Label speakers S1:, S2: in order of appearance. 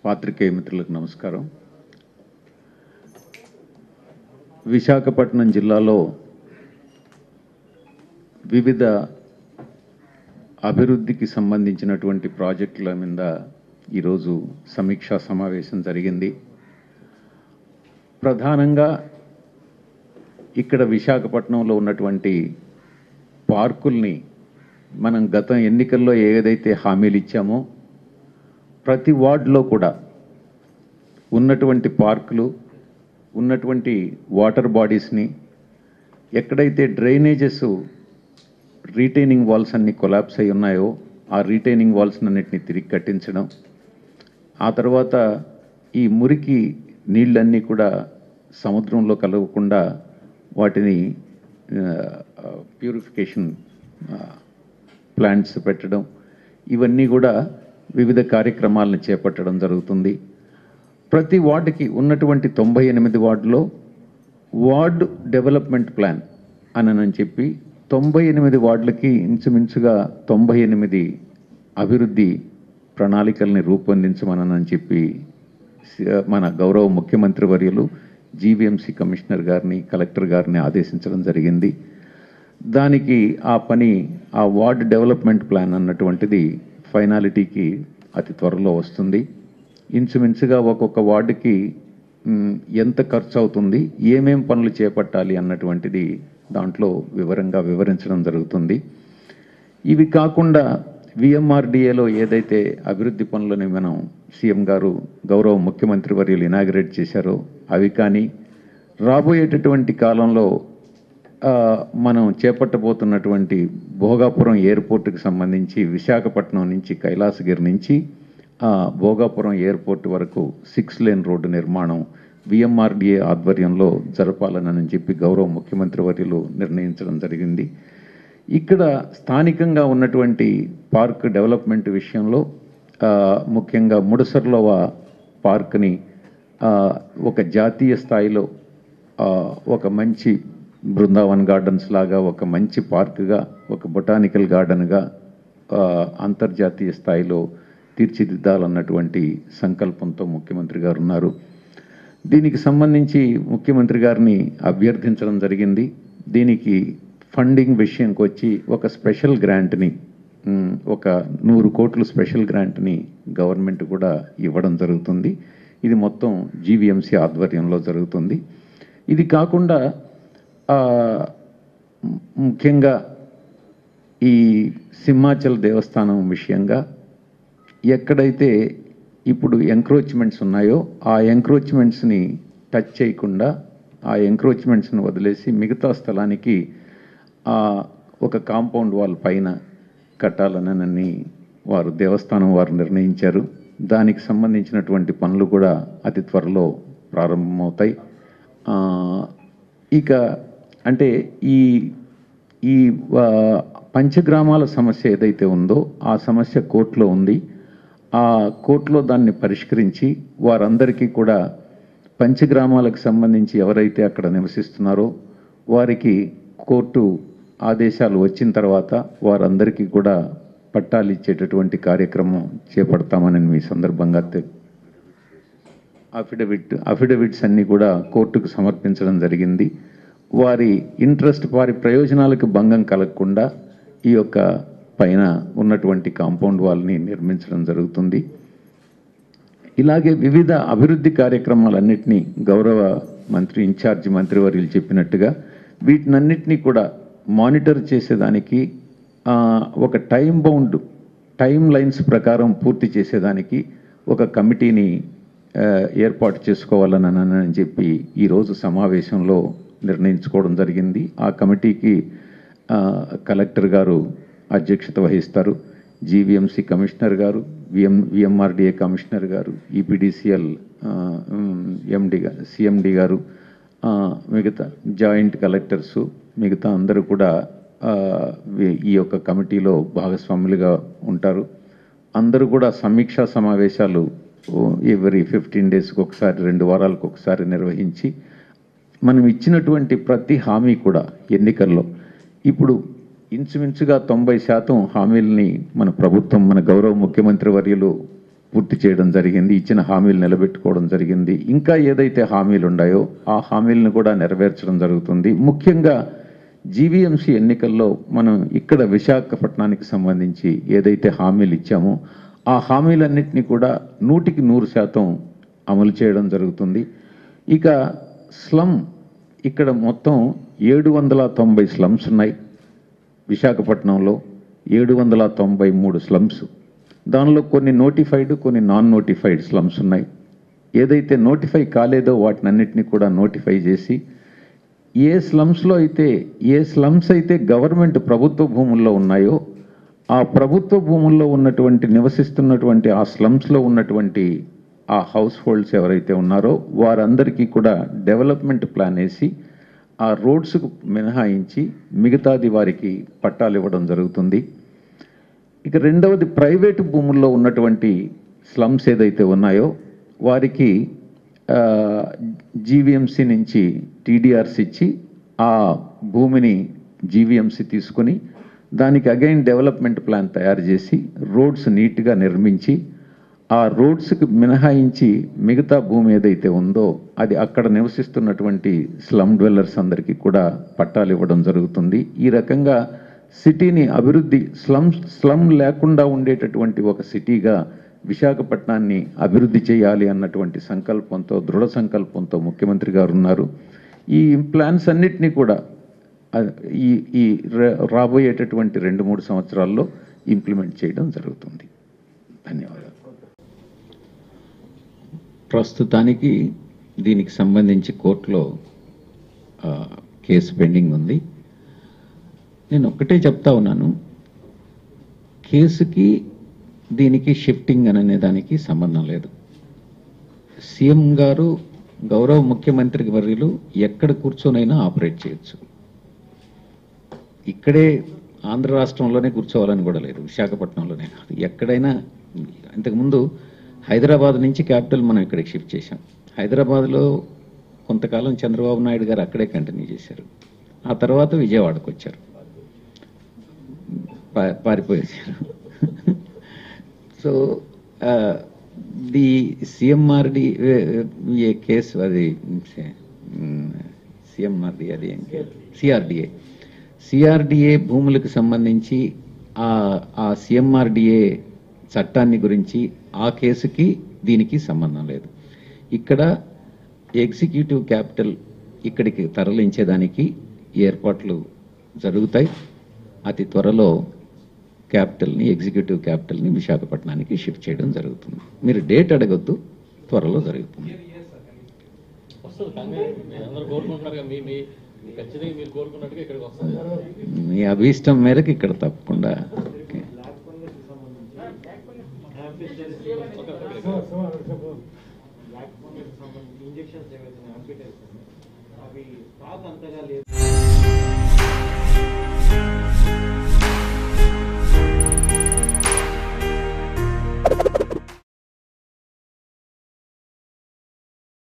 S1: పాత్రికేయ మిత్రులకు నమస్కారం విశాఖపట్నం జిల్లాలో వివిధ అభివృద్ధికి సంబంధించినటువంటి ప్రాజెక్టుల మీద ఈరోజు సమీక్షా సమావేశం జరిగింది ప్రధానంగా ఇక్కడ విశాఖపట్నంలో ఉన్నటువంటి పార్కుల్ని మనం గత ఎన్నికల్లో ఏదైతే హామీలు ఇచ్చామో ప్రతి వార్డులో కూడా ఉన్నటువంటి పార్కులు ఉన్నటువంటి వాటర్ బాడీస్ని ఎక్కడైతే డ్రైనేజెస్ రీటైనింగ్ వాల్స్ అన్ని కొలాప్స్ అయి ఉన్నాయో ఆ రీటైనింగ్ వాల్స్ అన్నిటిని తిరిగి కట్టించడం ఆ తర్వాత ఈ మురికి నీళ్ళన్నీ కూడా సముద్రంలో కలవకుండా వాటిని ప్యూరిఫికేషన్ ప్లాంట్స్ పెట్టడం ఇవన్నీ కూడా వివిధ కార్యక్రమాలను చేపట్టడం జరుగుతుంది ప్రతి వార్డుకి ఉన్నటువంటి తొంభై ఎనిమిది వార్డులో వార్డు డెవలప్మెంట్ ప్లాన్ అని చెప్పి తొంభై ఎనిమిది వార్డులకి ఇంచుమించుగా తొంభై ఎనిమిది అభివృద్ధి ప్రణాళికల్ని రూపొందించమనని చెప్పి సి- మన గౌరవ ముఖ్యమంత్రి వర్యులు జీవీఎంసీ కమిషనర్ గారిని కలెక్టర్ గారిని ఆదేశించడం జరిగింది దానికి ఆ పని ఆ వార్డ్ డెవలప్మెంట్ ప్లాన్ అన్నటువంటిది ఫైనాలిటీకి అతి త్వరలో వస్తుంది ఇంచుమించుగా ఒక్కొక్క వార్డుకి మ్, ఎంత ఖర్చు అవుతుంది ఏమేం పనులు చేపట్టాలి అన్నటువంటిది దాంట్లో వివరంగా వివరించడం జరుగుతుంది ఇవి కాకుండా విఎంఆర్డిఏలో ఏదైతే అభివృద్ధి పనులని మనం సీఎం గారు గౌరవ ముఖ్యమంత్రి వర్యులు ఇనాగ్రేట్ చేశారో అవి కానీ రాబోయేటటువంటి కాలంలో ఆ, మనం చేపట్టబోతున్నటువంటి భోగాపురం ఎయిర్పోర్ట్కి సంబంధించి విశాఖపట్నం నుంచి కైలాసగిరి నుంచి ఆ, భోగాపురం ఎయిర్పోర్ట్ వరకు సిక్స్ లేన్ రోడ్డు నిర్మాణం విఎంఆర్డిఏ ఆధ్వర్యంలో జరపాలని చెప్పి గౌరవ ముఖ్యమంత్రి వర్యులు నిర్ణయించడం జరిగింది ఇక్కడ స్థానికంగా ఉన్నటువంటి పార్క్ డెవలప్మెంట్ విషయంలో ఆ, ముఖ్యంగా ముడసర్లోవ పార్క్ని ఆ, ఒక జాతీయ స్థాయిలో ఆ, ఒక మంచి బృందావన్ గార్డెన్స్ లాగా ఒక మంచి పార్క్గా ఒక బొటానికల్ గార్డెన్గా ఆ, అంతర్జాతీయ స్థాయిలో తీర్చిదిద్దాలన్నటువంటి సంకల్పంతో ముఖ్యమంత్రి గారు ఉన్నారు దీనికి సంబంధించి ముఖ్యమంత్రి గారిని అభ్యర్థించడం జరిగింది దీనికి ఫండింగ్ విషయంకి వచ్చి ఒక స్పెషల్ గ్రాంట్ని మ్, ఒక నూరు కోట్లు స్పెషల్ గ్రాంట్ని గవర్నమెంట్ కూడా ఇవ్వడం జరుగుతుంది ఇది మొత్తం జీవీఎంసీ ఆధ్వర్యంలో జరుగుతుంది ఇది కాకుండా ఆ, ము- ముఖ్యంగా ఈ సింహాచల్ దేవస్థానం విషయంగా ఎక్కడైతే ఇప్పుడు ఎంక్రోచ్మెంట్స్ ఉన్నాయో ఆ ఎంక్రోచ్మెంట్స్ని టచ్ చేయకుండా ఆ ఎంక్రోచ్మెంట్స్ని వదిలేసి మిగతా స్థలానికి ఆ ఒక కాంపౌండ్ వాల్ పైన కట్టాలనని వారు దేవస్థానం వారు నిర్ణయించారు దానికి సంబంధించినటువంటి పనులు కూడా అతి త్వరలో ప్రారంభమవుతాయి ఆ, ఇక అంటే ఈ ఈ ఆ, పంచగ్రామాల సమస్య ఏదైతే ఉందో ఆ సమస్య కోర్టులో ఉంది ఆ కోర్టులో దాన్ని పరిష్కరించి వారందరికీ కూడా పంచగ్రామాలకు సంబంధించి ఎవరైతే అక్కడ నివసిస్తున్నారో వారికి కోర్టు ఆదేశాలు వచ్చిన తర్వాత వారందరికీ కూడా పట్టాలు ఇచ్చేటటువంటి కార్యక్రమం చేపడతామని మీ సందర్భంగా తె- అఫిడవిట్ అఫిడవిట్స్ అన్నీ కూడా కోర్టుకు సమర్పించడం జరిగింది వారి ఇంట్రెస్ట్ వారి ప్రయోజనాలకు భంగం కలగకుండా ఈ యొక్క పైన ఉన్నటువంటి కాంపౌండ్ వాల్ని నిర్మించడం జరుగుతుంది ఇలాగే వివిధ అభివృద్ధి కార్యక్రమాలన్నింటినీ గౌరవ మంత్రి ఇన్ఛార్జి మంత్రివర్యులు చెప్పినట్టుగా వీటినన్నిటినీ కూడా మానిటర్ చేసేదానికి ఆ, ఒక టైం బౌండ్ టైం లైన్స్ ప్రకారం పూర్తి చేసేదానికి ఒక కమిటీని ఆ, ఏర్పాటు చేసుకోవాలని అని చెప్పి ఈరోజు సమావేశంలో నిర్ణయించుకోవడం జరిగింది ఆ కమిటీకి ఆ, కలెక్టర్ గారు అధ్యక్షత వహిస్తారు జీవీఎంసీ కమిషనర్ గారు విఎం విఎంఆర్డిఏ కమిషనర్ గారు ఈపీడీసీఎల్ ఎండి సిఎండి గారు ఆ, మిగతా జాయింట్ కలెక్టర్సు మిగతా అందరూ కూడా ఆ, వి- ఈ యొక్క కమిటీలో భాగస్వాములుగా ఉంటారు అందరూ కూడా సమీక్షా సమావేశాలు ఎవరి ఫిఫ్టీన్ డేస్కి ఒకసారి రెండు వారాలకు ఒకసారి నిర్వహించి మనం ఇచ్చినటువంటి ప్రతి హామీ కూడా ఎన్నికల్లో ఇప్పుడు ఇంచుమించుగా తొంభై శాతం హామీలని మన ప్రభుత్వం మన గౌరవ ముఖ్యమంత్రి వర్యులు పూర్తి చేయడం జరిగింది ఇచ్చిన హామీలు నిలబెట్టుకోవడం జరిగింది ఇంకా ఏదైతే హామీలు ఉన్నాయో ఆ హామీలను కూడా నెరవేర్చడం జరుగుతుంది ముఖ్యంగా జీవీఎంసీ ఎన్నికల్లో మనం ఇక్కడ విశాఖపట్నానికి సంబంధించి ఏదైతే హామీలు ఇచ్చామో ఆ హామీలన్నింటినీ కూడా నూటికి నూరు శాతం అమలు చేయడం జరుగుతుంది ఇక స్లమ్ ఇక్కడ మొత్తం ఏడు వందల తొంభై స్లమ్స్ ఉన్నాయి విశాఖపట్నంలో ఏడు వందల తొంభై మూడు స్లమ్స్ దానిలో కొన్ని నోటిఫైడ్ కొన్ని నాన్ నోటిఫైడ్ స్లమ్స్ ఉన్నాయి ఏదైతే నోటిఫై కాలేదో వాటిని అన్నిటినీ కూడా నోటిఫై చేసి ఏ స్లమ్స్లో అయితే ఏ స్లమ్స్ అయితే గవర్నమెంట్ ప్రభుత్వ భూముల్లో ఉన్నాయో ఆ ప్రభుత్వ భూముల్లో ఉన్నటువంటి నివసిస్తున్నటువంటి ఆ స్లమ్స్లో ఉన్నటువంటి ఆ హౌస్ హోల్డ్స్ ఎవరైతే ఉన్నారో వారందరికీ కూడా డెవలప్మెంట్ ప్లాన్ వేసి ఆ రోడ్స్కు మినహాయించి మిగతాది వారికి పట్టాలు ఇవ్వడం జరుగుతుంది ఇక రెండవది ప్రైవేటు భూముల్లో ఉన్నటువంటి స్లమ్స్ ఏదైతే ఉన్నాయో వారికి జీవీఎంసీ నుంచి టీడీఆర్స్ ఇచ్చి ఆ భూమిని జీవీఎంసీ తీసుకొని దానికి అగైన్ డెవలప్మెంట్ ప్లాన్ తయారు చేసి రోడ్స్ నీట్గా నిర్మించి ఆ రోడ్స్కి మినహాయించి మిగతా భూమి ఏదైతే ఉందో అది అక్కడ నివసిస్తున్నటువంటి స్లమ్ డ్వెల్లర్స్ అందరికీ కూడా పట్టాలు ఇవ్వడం జరుగుతుంది ఈ రకంగా సిటీని అభివృద్ధి స్లమ్ స్లమ్ లేకుండా ఉండేటటువంటి ఒక సిటీగా విశాఖపట్నాన్ని అభివృద్ధి చేయాలి అన్నటువంటి సంకల్పంతో దృఢ సంకల్పంతో ముఖ్యమంత్రి గారు ఉన్నారు ఈ ప్లాన్స్ అన్నిటినీ కూడా ఆ, ఈ ఈ రా- రాబోయేటటువంటి రెండు మూడు సంవత్సరాల్లో ఇంప్లిమెంట్ చేయడం జరుగుతుంది ధన్యవాదాలు ప్రస్తుతానికి దీనికి సంబంధించి కోర్టులో ఆ, కేసు పెండింగ్ ఉంది నేను ఒక్కటే చెప్తా ఉన్నాను కేసుకి దీనికి షిఫ్టింగ్ అనే దానికి సంబంధం లేదు సీఎం గారు గౌరవ ముఖ్యమంత్రి వర్యులు ఎక్కడ కూర్చొనైనా ఆపరేట్ చేయొచ్చు ఇక్కడే ఆంధ్ర రాష్ట్రంలోనే కూర్చోవాలని కూడా లేదు విశాఖపట్నంలోనే కాదు ఎక్కడైనా ఇంతకుముందు హైదరాబాద్ నుంచి క్యాపిటల్ మనం ఇక్కడికి షిఫ్ట్ చేశాం హైదరాబాద్లో కొంతకాలం చంద్రబాబు నాయుడు గారు అక్కడే కంటిన్యూ చేశారు ఆ తర్వాత విజయవాడకు వచ్చారు పా- పారిపోయేసారు so the CMRD A case అది సిఎంఆర్డి అది ఏం సిఆర్డిఏ సిఆర్డిఏ భూములకు సంబంధించి ఆ ఆ సిఎంఆర్డిఏ చట్టాన్ని గురించి ఆ కేసుకి దీనికి సంబంధం లేదు ఇక్కడ ఎగ్జిక్యూటివ్ క్యాపిటల్ ఇక్కడికి తరలించేదానికి ఏర్పాట్లు జరుగుతాయి అతి త్వరలో క్యాపిటల్ని ఎగ్జిక్యూటివ్ క్యాపిటల్ని విశాఖపట్నానికి షిఫ్ట్ చేయడం జరుగుతుంది మీరు డేట్ అడగొద్దు త్వరలో జరుగుతుంది
S2: వస్తుంది కానీ మీరు అందరూ కోరుకుంటున్నారు కదా, మీ మీ ఖచ్చితంగా మీరు కోరుకున్నట్టుగా ఇక్కడికి వస్తుంది
S1: మీ అభీష్టం మేరకు ఇక్కడ తప్పకుండా ఓకే.
S3: ఇంజెక్షన్స్ ఏవైతే హాస్పిటల్స్ అవి స్టాక్ అంతగా లేదు